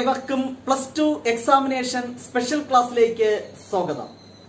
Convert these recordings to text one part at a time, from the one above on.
ഏവർക്കും plus two examination special ക്ലാസ്സിലേക്ക് സ്വാഗതം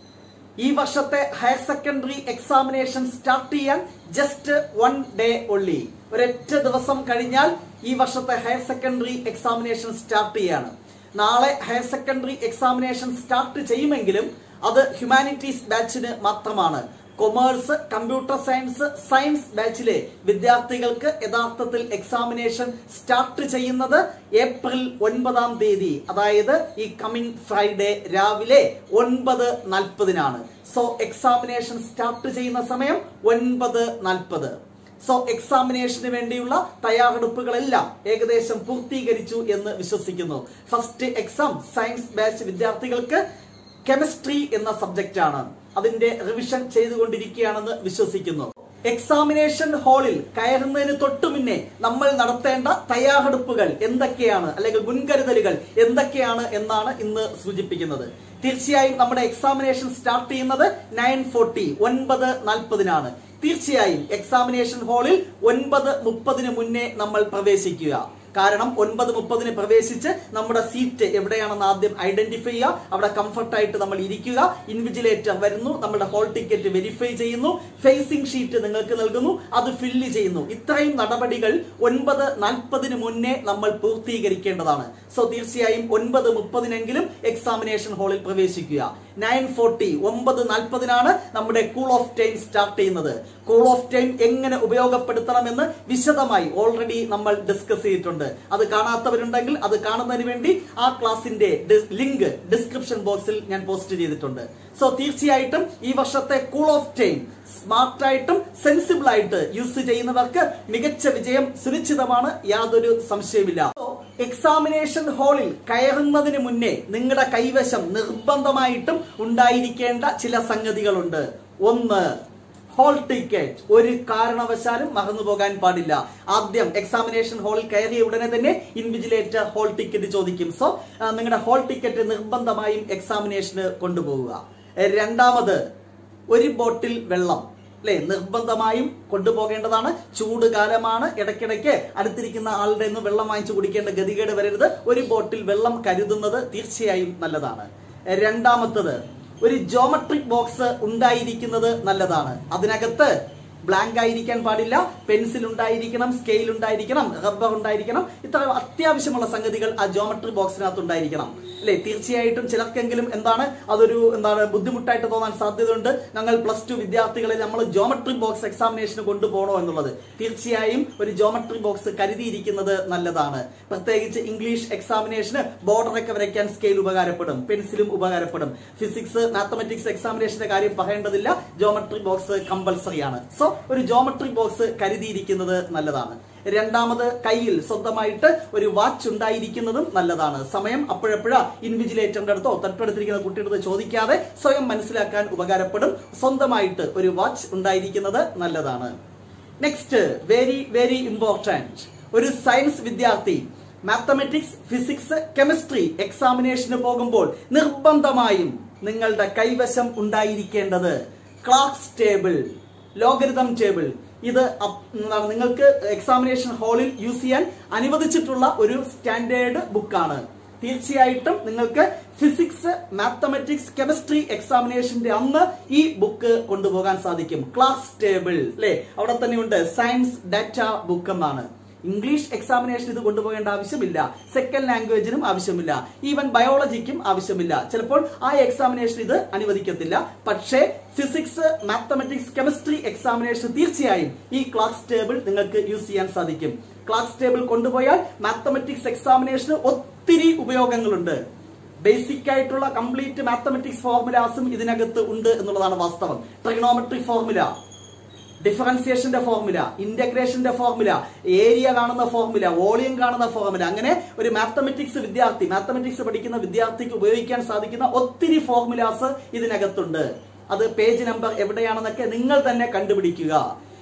ഈ വർഷത്തെ ഹയർ സെക്കൻഡറി എക്സാമിനേഷൻ സ്റ്റാർട്ട് ചെയ്യാൻ ജസ്റ്റ് വൺ ഡേ ഒള്ളി ഒരൊറ്റ ദിവസം കഴിഞ്ഞാൽ ഈ വർഷത്തെ ഹയർ സെക്കൻഡറി എക്സാമിനേഷൻ സ്റ്റാർട്ട് ചെയ്യാണ് നാളെ ഹയർ സെക്കൻഡറി എക്സാമിനേഷൻ സ്റ്റാർട്ട് ചെയ്യുമെങ്കിലും അത് ഹ്യൂമാനിറ്റീസ് ബാച്ചിന് മാത്രമാണ് കൊമേഴ്സ് കമ്പ്യൂട്ടർ സയൻസ് സയൻസ് ബാച്ചിലെ വിദ്യാർത്ഥികൾക്ക് യഥാർത്ഥത്തിൽ എക്സാമിനേഷൻ സ്റ്റാർട്ട് ചെയ്യുന്നത് ഏപ്രിൽ ഒൻപതാം തീയതി അതായത് ഈ കമ്മിങ് ഫ്രൈഡേ രാവിലെ ഒൻപത് നാൽപ്പതിനാണ് സോ എക്സാമിനേഷൻ സ്റ്റാർട്ട് ചെയ്യുന്ന സമയം ഒൻപത് നാൽപ്പത് സോ എക്സാമിനേഷന് വേണ്ടിയുള്ള തയ്യാറെടുപ്പുകളെല്ലാം ഏകദേശം പൂർത്തീകരിച്ചു എന്ന് വിശ്വസിക്കുന്നു ഫസ്റ്റ് എക്സാം സയൻസ് ബാച്ച് വിദ്യാർത്ഥികൾക്ക് കെമിസ്ട്രി എന്ന സബ്ജക്റ്റ് ആണ് അതിന്റെ റിവിഷൻ ചെയ്തുകൊണ്ടിരിക്കുകയാണെന്ന് വിശ്വസിക്കുന്നു എക്സാമിനേഷൻ ഹാളിൽ കയറുന്നതിന് തൊട്ടു മുന്നേ നമ്മൾ നടത്തേണ്ട തയ്യാറെടുപ്പുകൾ എന്തൊക്കെയാണ് അല്ലെങ്കിൽ മുൻകരുതലുകൾ എന്തൊക്കെയാണ് എന്നാണ് ഇന്ന് സൂചിപ്പിക്കുന്നത് തീർച്ചയായും നമ്മുടെ എക്സാമിനേഷൻ സ്റ്റാർട്ട് ചെയ്യുന്നത് നയൻ ഫോർട്ടി ഒൻപത് നാൽപ്പതിനാണ് തീർച്ചയായും എക്സാമിനേഷൻ ഹാളിൽ ഒൻപത് മുപ്പതിന് മുന്നേ നമ്മൾ പ്രവേശിക്കുക കാരണം ഒൻപത് മുപ്പതിന് പ്രവേശിച്ച് നമ്മുടെ സീറ്റ് എവിടെയാണെന്ന് ആദ്യം ഐഡന്റിഫൈ ചെയ്യുക അവിടെ കംഫർട്ടായിട്ട് നമ്മൾ ഇരിക്കുക ഇൻവിജിലേറ്റർ വരുന്നു നമ്മുടെ ഹോൾ ടിക്കറ്റ് വെരിഫൈ ചെയ്യുന്നു ഫേസിംഗ് ഷീറ്റ് നിങ്ങൾക്ക് നൽകുന്നു അത് ഫില്ല് ചെയ്യുന്നു ഇത്രയും നടപടികൾ ഒൻപത് നാൽപ്പതിന് മുന്നേ നമ്മൾ പൂർത്തീകരിക്കേണ്ടതാണ് സോ തീർച്ചയായും ഒൻപത് മുപ്പതിനെങ്കിലും എക്സാമിനേഷൻ ഹാളിൽ പ്രവേശിക്കുക നയൻ ഫോർട്ടി ഒമ്പത് നാൽപ്പതിനാണ് നമ്മുടെ കൂൾ ഓഫ് ടൈം സ്റ്റാർട്ട് ചെയ്യുന്നത് കൂൾ ഓഫ് ടൈം എങ്ങനെ ഉപയോഗപ്പെടുത്തണമെന്ന് വിശദമായി ഓൾറെഡി നമ്മൾ ഡിസ്കസ് ചെയ്തിട്ടുണ്ട് അത് കാണാത്തവരുണ്ടെങ്കിൽ അത് കാണുന്നതിന് വേണ്ടി ആ ക്ലാസിന്റെ ലിങ്ക് ഡിസ്ക്രിപ്ഷൻ ബോക്സിൽ ഞാൻ പോസ്റ്റ് ചെയ്തിട്ടുണ്ട് സോ തീർച്ചയായിട്ടും ഈ വർഷത്തെ കൂൾ ഓഫ് ടൈം സ്മാർട്ടായിട്ടും സെൻസിബിൾ ആയിട്ട് യൂസ് ചെയ്യുന്നവർക്ക് മികച്ച വിജയം സുനിശ്ചിതമാണ് യാതൊരു സംശയമില്ല എക്സാമിനേഷൻ ഹാളിൽ കയറുന്നതിന് മുന്നേ നിങ്ങളുടെ കൈവശം നിർബന്ധമായിട്ടും ഉണ്ടായിരിക്കേണ്ട ചില സംഗതികളുണ്ട് ഒന്ന് ഹോൾ ടിക്കറ്റ് ഒരു കാരണവശാലും മറന്നു പോകാൻ പാടില്ല ആദ്യം എക്സാമിനേഷൻ ഹാളിൽ കയറിയ ഉടനെ തന്നെ ഇൻവിജിലേറ്റർ ഹോൾ ടിക്കറ്റ് ചോദിക്കും സോ നിങ്ങളുടെ ഹോൾ ടിക്കറ്റ് നിർബന്ധമായും എക്സാമിനേഷന് കൊണ്ടുപോവുക രണ്ടാമത് ഒരു ബോട്ടിൽ വെള്ളം അല്ലെ നിർബന്ധമായും കൊണ്ടുപോകേണ്ടതാണ് ചൂട് കാലമാണ് ഇടയ്ക്കിടയ്ക്ക് അടുത്തിരിക്കുന്ന ആളുടെ നിന്ന് വെള്ളം വാങ്ങിച്ചു കുടിക്കേണ്ട ഗതികേട് വരരുത് ഒരു ബോട്ടിൽ വെള്ളം കരുതുന്നത് തീർച്ചയായും നല്ലതാണ് രണ്ടാമത്തത് ഒരു ജോമെട്രിക് ബോക്സ് ഉണ്ടായിരിക്കുന്നത് നല്ലതാണ് അതിനകത്ത് ബ്ലാങ്ക് ആയിരിക്കാൻ പാടില്ല പെൻസിൽ ഉണ്ടായിരിക്കണം സ്കെയിൽ ഉണ്ടായിരിക്കണം റബ്ബർ ഉണ്ടായിരിക്കണം ഇത്ര അത്യാവശ്യമുള്ള സംഗതികൾ ആ ജോമെട്രി ബോക്സിനകത്ത് ഉണ്ടായിരിക്കണം അല്ലെ തീർച്ചയായിട്ടും ചിലർക്കെങ്കിലും എന്താണ് അതൊരു എന്താണ് ബുദ്ധിമുട്ടായിട്ട് തോന്നാൻ സാധ്യതയുണ്ട് ഞങ്ങൾ പ്ലസ് ടു വിദ്യാർത്ഥികളെ നമ്മൾ ജോമെട്രി ബോക്സ് എക്സാമിനേഷന് കൊണ്ടുപോകണോ എന്നുള്ളത് തീർച്ചയായും ഒരു ജോമെട്രി ബോക്സ് കരുതിയിരിക്കുന്നത് നല്ലതാണ് പ്രത്യേകിച്ച് ഇംഗ്ലീഷ് എക്സാമിനേഷന് ബോർഡറൊക്കെ വരയ്ക്കാൻ സ്കെയിൽ ഉപകാരപ്പെടും പെൻസിലും ഉപകാരപ്പെടും ഫിസിക്സ് മാത്തമെറ്റിക്സ് എക്സാമിനേഷന്റെ കാര്യം പറയേണ്ടതില്ല ജോമെട്രി ബോക്സ് കമ്പൽസറി ആണ് സോ ഒരു ജോമെട്രി ബോക്സ് കരുതിയിരിക്കുന്നത് നല്ലതാണ് രണ്ടാമത് കയ്യിൽ സ്വന്തമായിട്ട് ഒരു വാച്ച് ഉണ്ടായിരിക്കുന്നതും നല്ലതാണ് സമയം അപ്പോഴപ്പോഴ ഇൻവിജിലേറ്ററിന്റെ അടുത്തോ തൊട്ടടുത്തിരിക്കുന്ന കുട്ടിയുടെ അടുത്ത് ചോദിക്കാതെ സ്വയം മനസ്സിലാക്കാൻ ഉപകാരപ്പെടും സ്വന്തമായിട്ട് ഒരു വാച്ച് ഉണ്ടായിരിക്കുന്നത് നല്ലതാണ് നെക്സ്റ്റ് വെരി വെരി ഇമ്പോർട്ടൻറ്റ് ഒരു സയൻസ് വിദ്യാർത്ഥി മാത്തമെറ്റിക്സ് ഫിസിക്സ് കെമിസ്ട്രി എക്സാമിനേഷന് പോകുമ്പോൾ നിർബന്ധമായും നിങ്ങളുടെ കൈവശം ഉണ്ടായിരിക്കേണ്ടത് ക്ലാസ് ടേബിൾ ലോഗരിതം ടേബിൾ ഇത് എന്താണ് നിങ്ങൾക്ക് എക്സാമിനേഷൻ ഹാളിൽ യൂസ് ചെയ്യാൻ അനുവദിച്ചിട്ടുള്ള ഒരു സ്റ്റാൻഡേർഡ് ബുക്കാണ് തീർച്ചയായിട്ടും നിങ്ങൾക്ക് ഫിസിക്സ് മാത്തമെറ്റിക്സ് കെമിസ്ട്രി എക്സാമിനേഷന്റെ അന്ന് ഈ ബുക്ക് കൊണ്ടുപോകാൻ സാധിക്കും ക്ലാസ് ടേബിൾ അല്ലെ അവിടെ തന്നെയുണ്ട് സയൻസ് ഡാറ്റ ബുക്ക് എന്നാണ് ഇംഗ്ലീഷ് എക്സാമിനേഷൻ ഇത് കൊണ്ടുപോകേണ്ട ആവശ്യമില്ല സെക്കൻഡ് ലാംഗ്വേജിനും ആവശ്യമില്ല ഈവൻ ബയോളജിക്കും ആവശ്യമില്ല ചിലപ്പോൾ ആ എക്സാമിനേഷൻ ഇത് അനുവദിക്കത്തില്ല പക്ഷേ ഫിസിക്സ് മാത്തമെറ്റിക്സ് കെമിസ്ട്രി എക്സാമിനേഷൻ തീർച്ചയായും ഈ ക്ലാസ് ടേബിൾ നിങ്ങൾക്ക് യൂസ് ചെയ്യാൻ സാധിക്കും ക്ലാസ് ടേബിൾ കൊണ്ടുപോയാൽ മാത്തമെറ്റിക്സ് എക്സാമിനേഷന് ഒത്തിരി ഉപയോഗങ്ങളുണ്ട് ബേസിക് ആയിട്ടുള്ള കംപ്ലീറ്റ് മാത്തമെറ്റിക്സ് ഫോർമുലാസും ഇതിനകത്ത് ഉണ്ട് എന്നുള്ളതാണ് വാസ്തവം ട്രിഗണോമെട്രി ഫോർമുല ഡിഫറൻസിയേഷന്റെ ഫോർമുല ഇന്റഗ്രേഷന്റെ ഫോർമുല ഏരിയ കാണുന്ന ഫോർമുല വോളിയം കാണുന്ന ഫോർമുല അങ്ങനെ ഒരു മാത്തമെറ്റിക്സ് വിദ്യാർത്ഥി മാത്തമെറ്റിക്സ് പഠിക്കുന്ന വിദ്യാർത്ഥിക്ക് ഉപയോഗിക്കാൻ സാധിക്കുന്ന ഒത്തിരി ഫോർമുലാസ് ഇതിനകത്തുണ്ട് അത് പേജ് നമ്പർ എവിടെയാണെന്നൊക്കെ നിങ്ങൾ തന്നെ കണ്ടുപിടിക്കുക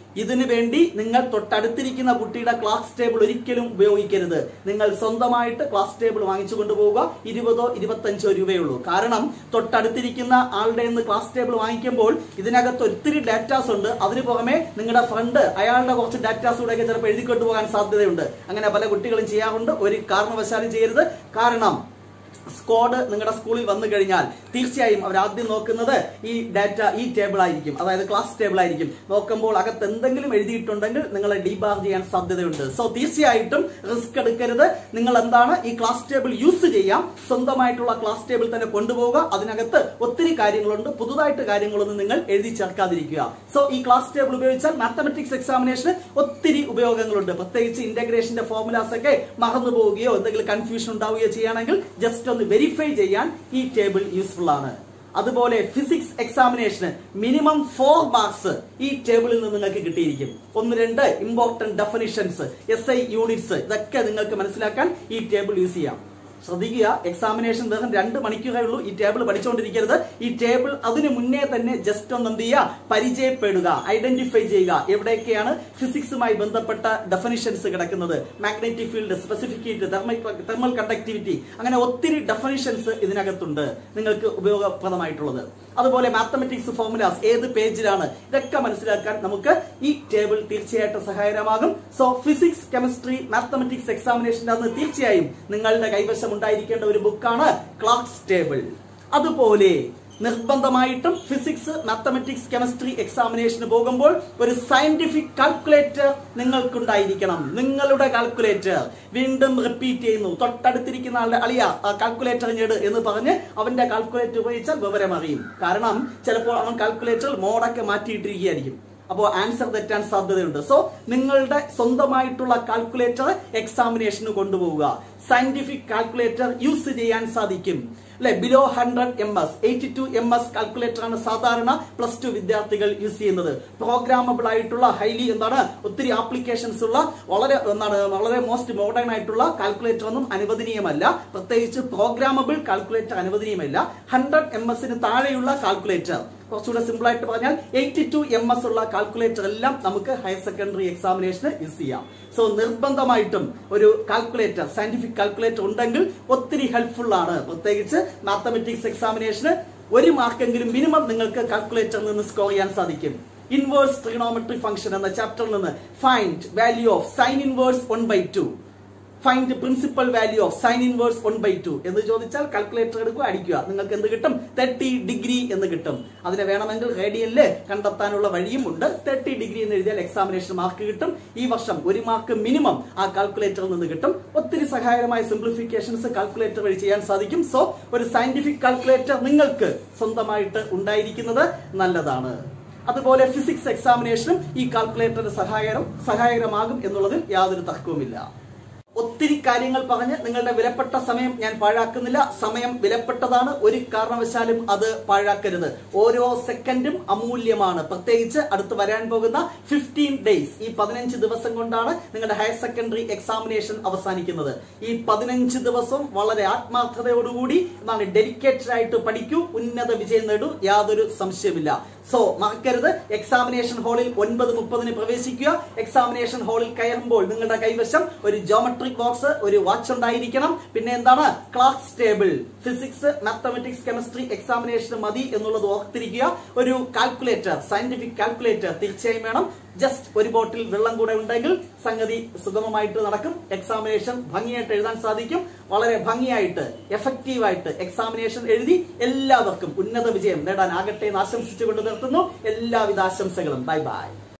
ഇതിനു വേണ്ടി നിങ്ങൾ തൊട്ടടുത്തിരിക്കുന്ന കുട്ടിയുടെ ക്ലാസ് ടേബിൾ ഒരിക്കലും ഉപയോഗിക്കരുത് നിങ്ങൾ സ്വന്തമായിട്ട് ക്ലാസ് ടേബിൾ വാങ്ങിച്ചു കൊണ്ടുപോവുക ഇരുപതോ ഇരുപത്തഞ്ചോ രൂപയുള്ളൂ കാരണം തൊട്ടടുത്തിരിക്കുന്ന ആളുടെ നിന്ന് ക്ലാസ് ടേബിൾ വാങ്ങിക്കുമ്പോൾ ഇതിനകത്ത് ഒത്തിരി ഡാറ്റാസ് ഉണ്ട് അതിന് പുറമെ നിങ്ങളുടെ ഫ്രണ്ട് അയാളുടെ കുറച്ച് ഡാറ്റാസ് കൂടെ ചിലപ്പോൾ എഴുതിക്കൊണ്ടു പോകാൻ സാധ്യതയുണ്ട് അങ്ങനെ പല കുട്ടികളും ചെയ്യാറുണ്ട് ഒരു കാരണവശാലും ചെയ്യരുത് കാരണം സ്ക്വാഡ് നിങ്ങളുടെ സ്കൂളിൽ വന്നു കഴിഞ്ഞാൽ തീർച്ചയായും അവർ ആദ്യം നോക്കുന്നത് ഈ ഡാറ്റ ഈ ടേബിൾ ആയിരിക്കും അതായത് ക്ലാസ് ടേബിൾ ആയിരിക്കും നോക്കുമ്പോൾ അകത്ത് എന്തെങ്കിലും എഴുതിയിട്ടുണ്ടെങ്കിൽ നിങ്ങളെ ഡീബാർ ചെയ്യാൻ സാധ്യതയുണ്ട് സോ തീർച്ചയായിട്ടും റിസ്ക് എടുക്കരുത് നിങ്ങൾ എന്താണ് ഈ ക്ലാസ് ടേബിൾ യൂസ് ചെയ്യാം സ്വന്തമായിട്ടുള്ള ക്ലാസ് ടേബിൾ തന്നെ കൊണ്ടുപോവുക അതിനകത്ത് ഒത്തിരി കാര്യങ്ങളുണ്ട് പുതുതായിട്ട് കാര്യങ്ങളൊന്നും നിങ്ങൾ എഴുതി ചേർക്കാതിരിക്കുക സോ ഈ ക്ലാസ് ടേബിൾ ഉപയോഗിച്ചാൽ മാത്തമെറ്റിക്സ് എക്സാമിനേഷന് ഒത്തിരി ഉപയോഗങ്ങളുണ്ട് പ്രത്യേകിച്ച് ഇന്റഗ്രേഷന്റെ ഫോർമുലാസ് ഒക്കെ മറന്നു പോവുകയോ എന്തെങ്കിലും കൺഫ്യൂഷൻ ഉണ്ടാവുകയോ ചെയ്യുകയാണെങ്കിൽ ജസ്റ്റ് ഒന്ന് വെരിഫൈ ചെയ്യാൻ ഈ ടേബിൾ യൂസ്ഫുൾ ആണ് അതുപോലെ ഫിസിക്സ് എക്സാമിനേഷന് മിനിമം ഫോർ മാർക്സ് ഈ ടേബിളിൽ നിന്ന് നിങ്ങൾക്ക് കിട്ടിയിരിക്കും ഒന്ന് രണ്ട് important definitions S I units ഇതൊക്കെ നിങ്ങൾക്ക് മനസ്സിലാക്കാൻ ഈ ടേബിൾ യൂസ് ചെയ്യാം ശ്രദ്ധിക്കുക എക്സാമിനേഷൻ വെറും രണ്ട് മണിക്കൂറേ ഉള്ളൂ ഈ ടേബിൾ പഠിച്ചുകൊണ്ടിരിക്കരുത് ഈ ടേബിൾ അതിന് മുന്നേ തന്നെ ജസ്റ്റ് ഒന്ന് എന്ത് ചെയ്യുക പരിചയപ്പെടുക ഐഡന്റിഫൈ ചെയ്യുക എവിടെയൊക്കെയാണ് ഫിസിക്സുമായി ബന്ധപ്പെട്ട ഡെഫിനിഷൻസ് കിടക്കുന്നത് magnetic field specificity thermal conductivity അങ്ങനെ ഒത്തിരി ഡെഫിനിഷൻസ് ഇതിനകത്തുണ്ട് നിങ്ങൾക്ക് ഉപയോഗപ്രദമായിട്ടുള്ളത് അതുപോലെ മാത്തമെറ്റിക്സ് ഫോർമുലാസ് ഏത് പേജിലാണ് ഇതൊക്കെ മനസ്സിലാക്കാൻ നമുക്ക് ഈ ടേബിൾ തീർച്ചയായിട്ടും സഹായകരമാകും സോ ഫിസിക്സ് കെമിസ്ട്രി മാത്തമെറ്റിക്സ് എക്സാമിനേഷന്റെ അന്ന് തീർച്ചയായും നിങ്ങളുടെ കൈവശം ഉണ്ടായിരിക്കേണ്ട ഒരു ബുക്കാണ് ക്ലാക്സ് ടേബിൾ അതുപോലെ നിർബന്ധമായിട്ടും ഫിസിക്സ് മാത്തമെറ്റിക്സ് കെമിസ്ട്രി എക്സാമിനേഷന് പോകുമ്പോൾ ഒരു സയന്റിഫിക് കാൽക്കുലേറ്റർ നിങ്ങൾക്കുണ്ടായിരിക്കണം നിങ്ങളുടെ കാൽക്കുലേറ്റർ വീണ്ടും റിപ്പീറ്റ് ചെയ്യുന്നു തൊട്ടടുത്തിരിക്കുന്ന ആളുടെ അളിയ കാൽക്കുലേറ്റർ ഞെട് എന്ന് പറഞ്ഞ് അവന്റെ കാൽക്കുലേറ്റർ ഉപയോഗിച്ചാൽ വിവരം അറിയും കാരണം ചിലപ്പോൾ അവൻ കാൽക്കുലേറ്ററിൽ മോഡൊക്കെ മാറ്റിയിട്ടിരിക്കുകയായിരിക്കും അപ്പോൾ ആൻസർ തെറ്റാൻ സാധ്യതയുണ്ട് സോ നിങ്ങളുടെ സ്വന്തമായിട്ടുള്ള കാൽക്കുലേറ്റർ എക്സാമിനേഷന് കൊണ്ടുപോവുക സയന്റിഫിക് കാൽക്കുലേറ്റർ യൂസ് ചെയ്യാൻ സാധിക്കും അല്ലെ below hundred M S eighty two M S calculator ആണ് സാധാരണ പ്ലസ് ടു വിദ്യാർത്ഥികൾ യൂസ് ചെയ്യുന്നത് പ്രോഗ്രാമബിൾ ആയിട്ടുള്ള ഹൈലി എന്താണ് ഒത്തിരി ആപ്ലിക്കേഷൻസ് ഉള്ള വളരെ എന്താണ് വളരെ മോസ്റ്റ് മോഡേൺ ആയിട്ടുള്ള കാൽക്കുലേറ്റർ ഒന്നും അനുവദനീയമല്ല പ്രത്യേകിച്ച് പ്രോഗ്രാമബിൾ കാൽക്കുലേറ്റർ അനുവദനീയമല്ല ഹൺഡ്രഡ് എം എസിന് താഴെയുള്ള കാൽക്കുലേറ്റർ കുറച്ചുകൂടെ സിമ്പിൾ ആയിട്ട് പറഞ്ഞാൽ എയ്റ്റി ടു എം എസ് ഉള്ള കാൽക്കുലേറ്റർ എല്ലാം നമുക്ക് ഹയർ സെക്കൻഡറി എക്സാമിനേഷന് യൂസ് ചെയ്യാം സോ നിർബന്ധമായിട്ടും ഒരു കാൽക്കുലേറ്റർ സയന്റിഫിക് കാൽക്കുലേറ്റർ ഉണ്ടെങ്കിൽ ഒത്തിരി ഹെൽപ്ഫുൾ ആണ് പ്രത്യേകിച്ച് മാത്തമെറ്റിക്സ് എക്സാമിനേഷന് ഒരു മാർക്കെങ്കിലും മിനിമം നിങ്ങൾക്ക് കാൽക്കുലേറ്ററിൽ നിന്ന് സ്കോർ ചെയ്യാൻ സാധിക്കും ഇൻവേഴ്സ് ട്രിഗണോമെട്രി ഫംഗ്ഷൻ എന്ന ചാപ്റ്ററിൽ നിന്ന് find value of sine inverse one by two find principal value of sine inverse one by two എന്ന് ചോദിച്ചാൽ കാൽക്കുലേറ്റർ എടുക്കുക അടിക്കുക നിങ്ങൾക്ക് എന്ത് കിട്ടും തേർട്ടി ഡിഗ്രി എന്ന് കിട്ടും അതിനെ വേണമെങ്കിൽ റേഡിയനില് കണ്ടെത്താനുള്ള വഴിയും ഉണ്ട് തേർട്ടി ഡിഗ്രി എന്ന് എഴുതിയാൽ എക്സാമിനേഷൻ മാർക്ക് കിട്ടും ഈ വർഷം ഒരു മാർക്ക് മിനിമം ആ കാൽക്കുലേറ്ററിൽ നിന്ന് കിട്ടും ഒത്തിരി സഹായകരമായ സിംപ്ലിഫിക്കേഷൻസ് കാൽക്കുലേറ്റർ വഴി ചെയ്യാൻ സാധിക്കും സോ ഒരു സയന്റിഫിക് കാൽക്കുലേറ്റർ നിങ്ങൾക്ക് സ്വന്തമായിട്ട് ഉണ്ടായിരിക്കുന്നത് നല്ലതാണ് അതുപോലെ ഫിസിക്സ് എക്സാമിനേഷനും ഈ കാൽക്കുലേറ്ററിന്റെ സഹായകരം സഹായകരമാകും എന്നുള്ളതിൽ യാതൊരു തർക്കവുമില്ല ഒത്തിരി കാര്യങ്ങൾ പറഞ്ഞ് നിങ്ങളുടെ വിലപ്പെട്ട സമയം ഞാൻ പാഴാക്കുന്നില്ല സമയം വിലപ്പെട്ടതാണ് ഒരു കാരണവശാലും അത് പാഴാക്കരുത് ഓരോ സെക്കൻഡും അമൂല്യമാണ് പ്രത്യേകിച്ച് അടുത്ത് വരാൻ പോകുന്ന ഫിഫ്റ്റീൻ ഡേയ്സ് ഈ പതിനഞ്ച് ദിവസം കൊണ്ടാണ് നിങ്ങളുടെ ഹയർ സെക്കൻഡറി എക്സാമിനേഷൻ അവസാനിക്കുന്നത് ഈ പതിനഞ്ച് ദിവസം വളരെ ആത്മാർത്ഥതയോടുകൂടി എന്താണ് ഡെഡിക്കേറ്റഡ് ആയിട്ട് പഠിക്കൂ ഉന്നത വിജയം നേടൂ യാതൊരു സംശയമില്ല സോ മറക്കരുത് എക്സാമിനേഷൻ ഹാളിൽ ഒൻപത് മുപ്പതിന് പ്രവേശിക്കുക എക്സാമിനേഷൻ ഹാളിൽ കയറുമ്പോൾ നിങ്ങളുടെ കൈവശം ഒരു ജോമെട്രിക് ബോക്സ് ഒരു വാച്ച് ഉണ്ടായിരിക്കണം പിന്നെ എന്താണ് class table physics mathematics chemistry examination മതി എന്നുള്ളത് ഓർത്തിരിക്കുക ഒരു കാൽക്കുലേറ്റർ സയന്റിഫിക് കാൽക്കുലേറ്റർ തീർച്ചയായും വേണം ജസ്റ്റ് ഒരു ബോട്ടിൽ വെള്ളം കൂടെ ഉണ്ടെങ്കിൽ സംഗതി സുഗമമായിട്ട് നടക്കും എക്സാമിനേഷൻ ഭംഗിയായിട്ട് എഴുതാൻ സാധിക്കും വളരെ ഭംഗിയായിട്ട് എഫക്റ്റീവായിട്ട് എക്സാമിനേഷൻ എഴുതി എല്ലാവർക്കും ഉന്നത വിജയം നേടാനാകട്ടെ എന്ന് ആശംസിച്ചുകൊണ്ട് നിർത്തുന്നു എല്ലാവിധ ആശംസകളും ബൈ ബൈ